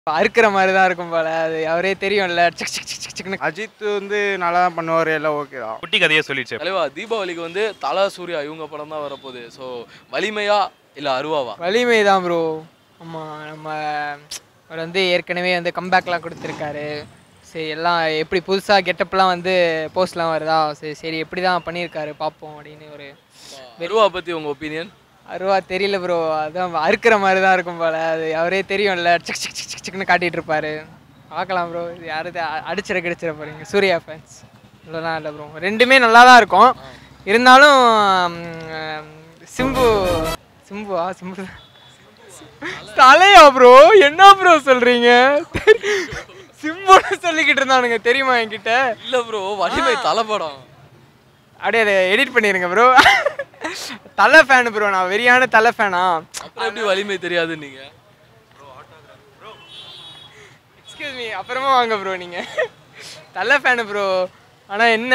அறுக்கிற மாதிரி தான் இருக்கும் போல அது அவரே தெரியும்ல சிக் சிக் சிக் சிக் சிக்னு அஜித் வந்து நல்லா தான் பண்ணுவார் எல்லாம் ஓகே தான் குட்டி கதையே சொல்லிடுச்சு தலைவா தீபாவளிக்கு வந்து தலா சூர்யா இவங்க படம் தான் வரப்போகுது ஸோ வலிமையா இல்லை அருவாவா வலிமை தான் ப்ரோ ஆமாம் நம்ம அவர் வந்து ஏற்கனவே வந்து கம்பேக்லாம் கொடுத்துருக்காரு சரி எல்லாம் எப்படி புதுசாக கெட்டப்லாம் வந்து போஸ்ட்லாம் வருதா சரி சரி எப்படி தான் பண்ணியிருக்காரு பார்ப்போம் அப்படின்னு ஒரு அருவா பற்றி உங்கள் ஒப்பீனியன் அருவா தெரியல ப்ரோ அதான் அறுக்கிற மாதிரி தான் இருக்கும் போல அது அவரே தெரியும்ல சிக் சிக் சிக் சிக் சிக்னு காட்டிகிட்டு இருப்பாரு பார்க்கலாம் ப்ரோ இது யாரும் அடிச்சிட கிடிச்சிட போகிறீங்க சூர்யா ஃபேன்ஸ் இவ்வளோதான் இல்லை ப்ரோ ரெண்டுமே நல்லா தான் இருக்கும் இருந்தாலும் ம், சிம்பு சிம்புவா சிம்பு தலையா ப்ரோ என்ன ப்ரோ சொல்கிறீங்க சிம்புன்னு சொல்லிக்கிட்டு இருந்தானுங்க தெரியுமா என்கிட்ட இல்லை ப்ரோ வலிமை தலை படம் அப்படியே அதை எடிட் பண்ணிடுங்க ப்ரோ தலை ஃபேனு ப்ரோ நான் வெறியான தலை ஃபேனா அப்புறம் எப்படி வலிமை தெரியாது நீங்கள் எக்ஸ்கியூஸ் மீ அப்புறமா வாங்க ப்ரோ நீங்கள் தலை ஃபேனு ப்ரோ ஆனால் என்ன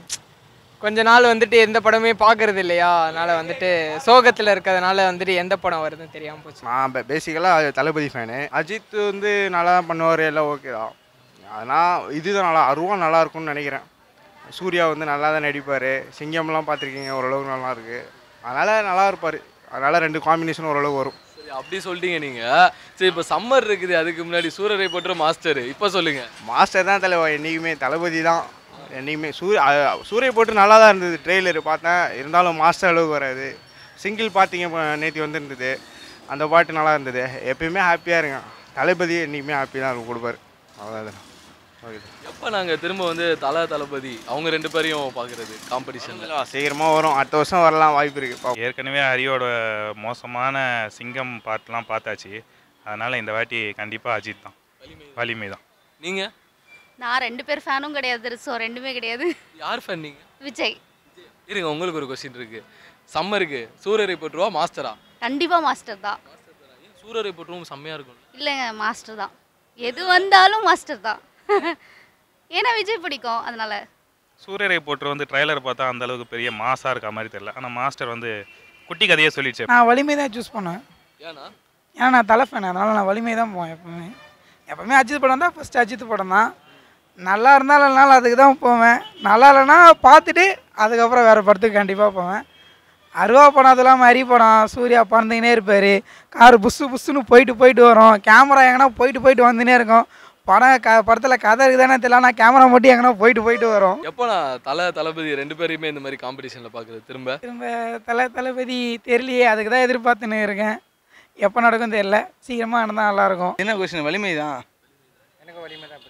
கொஞ்ச நாள் வந்துட்டு எந்த படமே பார்க்கறது இல்லையா அதனால் வந்துட்டு சோகத்தில் இருக்கிறதுனால வந்துட்டு எந்த படம் வருதுன்னு தெரியாமல் போச்சு நான் பேசிக்கலாக தளபதி ஃபேனு அஜித் வந்து நல்லா தான் பண்ணுவார் எல்லாம் ஓகே தான் அதனால் இதுதான் நல்லா அருவா நல்லா இருக்கும்னு நினைக்கிறேன் சூர்யா வந்து நல்லா தான் நடிப்பார் சிங்கம்லாம் பார்த்துருக்கீங்க ஓரளவுக்கு நல்லா இருக்கு அதனால் நல்லா இருப்பார் அதனால் ரெண்டு காம்பினேஷன் ஓரளவு வரும் சரி அப்படி சொல்லிட்டீங்க நீங்கள் சரி இப்போ சம்மர் இருக்குது அதுக்கு முன்னாடி சூரரை போட்டு மாஸ்டர் இப்போ சொல்லுங்கள் மாஸ்டர் தான் தலைவா என்றைக்குமே தளபதி தான் என்றைக்குமே சூரிய அ- சூரிய போட்டு நல்லா தான் இருந்தது ட்ரெய்லர் பார்த்தேன் இருந்தாலும் மாஸ்டர் அளவுக்கு வராது சிங்கிள் பார்த்தீங்க நேற்று வந்துருந்தது அந்த பாட்டு நல்லா இருந்தது எப்பயுமே ஹாப்பியாக இருங்க தளபதி என்றைக்குமே ஹாப்பி தான் இருக்கும் கொடுப்பாரு அவ்வளோதான் ஓகே எப்போ நாங்கள் திரும்ப வந்து தலை தளபதி அவங்க ரெண்டு பேரையும் பார்க்குறது காம்படிஷனில் சீக்கிரமாக வரும் அடுத்த வருஷம் வரலாம் வாய்ப்பு இருக்குது ஏற்கனவே ஹரியோட மோசமான சிங்கம் பார்ட்லாம் பார்த்தாச்சு அதனால் இந்த வாட்டி கண்டிப்பாக அஜித் தான் வலிமை தான் நீங்கள் நான் ரெண்டு பேர் ஃபேனும் கிடையாது ஸோ ரெண்டுமே கிடையாது யார் ஃபேன் நீங்கள் விஜய் இருங்க உங்களுக்கு ஒரு கொஸ்டின் இருக்கு சம்மருக்கு சூரரை போட்டுருவா மாஸ்டரா கண்டிப்பாக மாஸ்டர் தான் ஏன் சூரரை போட்டுருவோம் செம்மையாக இருக்கும் இல்லைங்க மாஸ்டர் தான் எது வந்தாலும் மாஸ்டர் தான் ஏன்னா விஜய் பிடிக்கும் அதனால சூரியரை போட்டு வந்து ட்ரைலர் பார்த்தா அந்த அளவுக்கு பெரிய மாசாக இருக்க மாதிரி தெரியல ஆனால் மாஸ்டர் வந்து குட்டி கதையே சொல்லிடுச்சு நான் வலிமை தான் சூஸ் பண்ணுவேன் ஏன்னா ஏன்னா நான் தலை ஃபேன் அதனால் நான் வலிமை தான் போவேன் எப்பவுமே எப்பவுமே அஜித் படம் தான் ஃபஸ்ட்டு அஜித் படம் தான் நல்லா இருந்தாலும் இல்லைனாலும் அதுக்கு தான் போவேன் நல்லா இல்லைன்னா பார்த்துட்டு அதுக்கப்புறம் வேறு படத்துக்கு கண்டிப்பாக போவேன் அருவா படம் அது இல்லாமல் அரி படம் சூர்யா பறந்துக்கினே இருப்பார் கார் புஸ்ஸு புஸ்ஸுன்னு போயிட்டு போயிட்டு வரும் கேமரா எங்கன்னா போயிட்டு போயிட்டு வந்துனே இருக்கும் படம் க படத்தில் கதை இருக்குதானே தெரியல ஆனால் கேமரா மட்டும் எங்கன்னா போயிட்டு போயிட்டு வரும் எப்போ நான் தலை தளபதி ரெண்டு பேரையுமே இந்த மாதிரி காம்படிஷனில் பார்க்குறது திரும்ப திரும்ப தலை தளபதி தெரியலையே அதுக்கு தான் எதிர்பார்த்துன்னு இருக்கேன் எப்போ நடக்கும் தெரியல சீக்கிரமாக நடந்தால் நல்லாயிருக்கும் என்ன கொஸ்டின் வலிமை தான் எனக்கு வலிமை தான்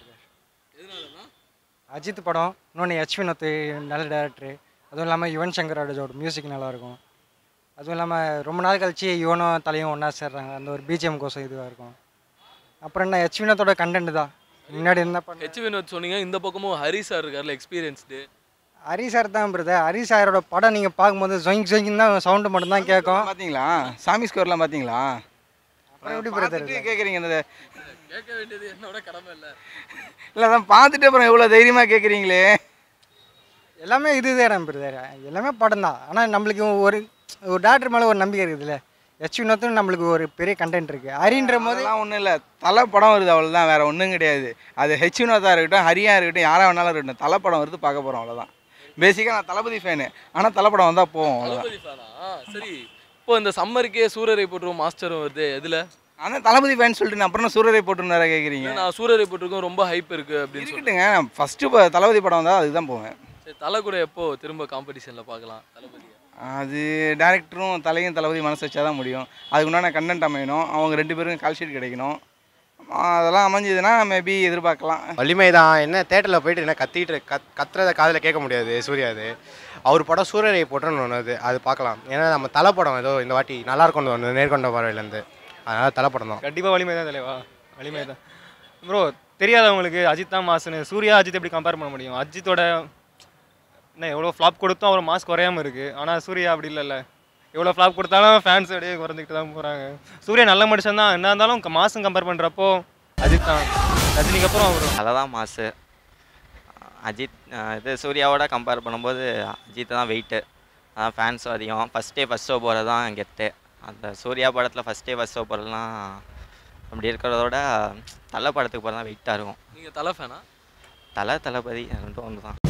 அஜித் படம் இன்னொன்று ஹெச் வினோத் நல்ல டேரக்டரு அதுவும் இல்லாமல் யுவன் சங்கர் ராஜோட மியூசிக் நல்லாயிருக்கும் அதுவும் இல்லாமல் ரொம்ப நாள் கழிச்சு யுவனும் தலையும் ஒன்றா சேர்றாங்க அந்த ஒரு பிஜிஎம் கோசம் இதுவாக இருக்கும் அப்புறம் என்ன ஹெச் வினோத்தோட கண்டென்ட் தான் முன்னாடி என்ன பண்ண ஹெச் வினோத் சொன்னீங்க இந்த பக்கமும் ஹரி சார் இருக்கார்ல எக்ஸ்பீரியன்ஸ்டு ஹரி சார் தான் பிரதர் ஹரி சாரோட படம் நீங்கள் பார்க்கும்போது ஜொயிங் ஜொயிங் தான் சவுண்டு மட்டும் தான் கேட்கும் பார்த்தீங்களா சாமி ஸ்கோர்லாம் பார்த்தீங்களா அப்புறம் எப்படி பிரதர் பார்த்துட்டு கேட்குறீங்க இந்த கேட்க வேண்டியது என்னோட கடமை இல்லை இல்லை அதான் பார்த்துட்டு அப்புறம் எவ்வளோ தைரியமாக கேட்குறீங்களே எல்லாமே இது தான் பிரதர் எல்லாமே படம் தான் ஆனால் நம்மளுக்கு ஒரு ஒரு டேரக்டர் மேலே ஒரு நம்பிக்கை இருக்குதுல்ல ஹெச் வினோத்தும் நம்மளுக்கு ஒரு பெரிய கண்டென்ட் இருக்குது ஹரின்ற போது அதெல்லாம் ஒன்றும் இல்லை தலை படம் வருது அவ்வளோதான் வேறு ஒன்றும் கிடையாது அது ஹெச் வினோதா இருக்கட்டும் ஹரியா இருக்கட்டும் யாராக வேணாலும் இருக்கட்டும் தலை படம் வருது பார்க்க போகிறோம் அவ்வளோதான் பேசிக்காக நான் தளபதி ஃபேனு ஆனால் தலை படம் வந்தால் போவோம் அவ்வளோதான் தளபதி ஃபேனா சரி இப்போ இந்த சம்மருக்கே சூரரை போட்டுருவோம் மாஸ்டரும் வருது எதில் ஆனால் தளபதி ஃபேன் சொல்லிட்டு நான் அப்புறம் சூரரை போட்டுன்னு வேற கேட்குறீங்க நான் சூரரை போட்டிருக்கோம் ரொம்ப ஹைப் இருக்கு அப்படின்னு சொல்லி இருக்கட்டுங்க நான் ஃபஸ்ட்டு தளபதி படம் வந்தால் அதுக்கு தான் போவேன் சரி தலை கூட எப்போ திரும்ப காம்படிஷனில் பார்க்கலாம் தளபதி அது டேரக்டரும் தலையும் தளபதி மனசு வச்சா தான் முடியும் அதுக்கு உண்டான கண்டென்ட் அமையணும் அவங்க ரெண்டு பேருக்கும் கால் ஷீட் கிடைக்கணும் அதெல்லாம் அமைஞ்சதுன்னா மேபி எதிர்பார்க்கலாம் வலிமை தான் என்ன தேட்டரில் போயிட்டு என்ன கத்திட்டு கத் கத்துறத காதில் கேட்க முடியாது சூர்யாது அவர் படம் சூரியரை போட்டுன்னு ஒன்று அது அது பார்க்கலாம் ஏன்னா நம்ம தலை படம் ஏதோ இந்த வாட்டி நல்லா இருக்கும்னு ஒன்று நேர்கொண்ட பார்வையிலேருந்து அதனால் தலை படம் தான் கண்டிப்பாக வலிமை தான் தலைவா வலிமை தான் ப்ரோ தெரியாதவங்களுக்கு அஜித் தான் மாசுன்னு சூர்யா அஜித் எப்படி கம்பேர் பண்ண முடியும் அஜித்தோட என்ன எவ்வளோ ஃப்ளாப் கொடுத்தும் அவர் மாஸ் குறையாம இருக்கு ஆனால் சூர்யா அப்படி இல்லைல்ல எவ்வளோ ஃப்ளாப் கொடுத்தாலும் ஃபேன்ஸ் அப்படியே குறைஞ்சிக்கிட்டு தான் போகிறாங்க சூர்யா நல்ல மனுஷன் தான் என்ன இருந்தாலும் மாசும் கம்பேர் பண்ணுறப்போ அஜித் தான் ரஜினிக்கு அப்புறம் அவர் அதை தான் மாசு அஜித் அஹ் இது சூர்யாவோட கம்பேர் பண்ணும்போது அஜித் தான் வெயிட்டு அதான் ஃபேன்ஸும் அதிகம் ஃபஸ்ட் டே ஃபஸ்ட் ஷோ போகிறது தான் கெத்து அந்த சூர்யா படத்தில் ஃபஸ்ட் டே ஃபஸ்ட் ஷோ போகிறதுலாம் அப்படி இருக்கிறதோட தலை படத்துக்கு போகிறது தான் வெயிட்டாக இருக்கும் நீங்கள் தலை ஃபேனா தலை தளபதி ரெண்டும் ஒன்று தான்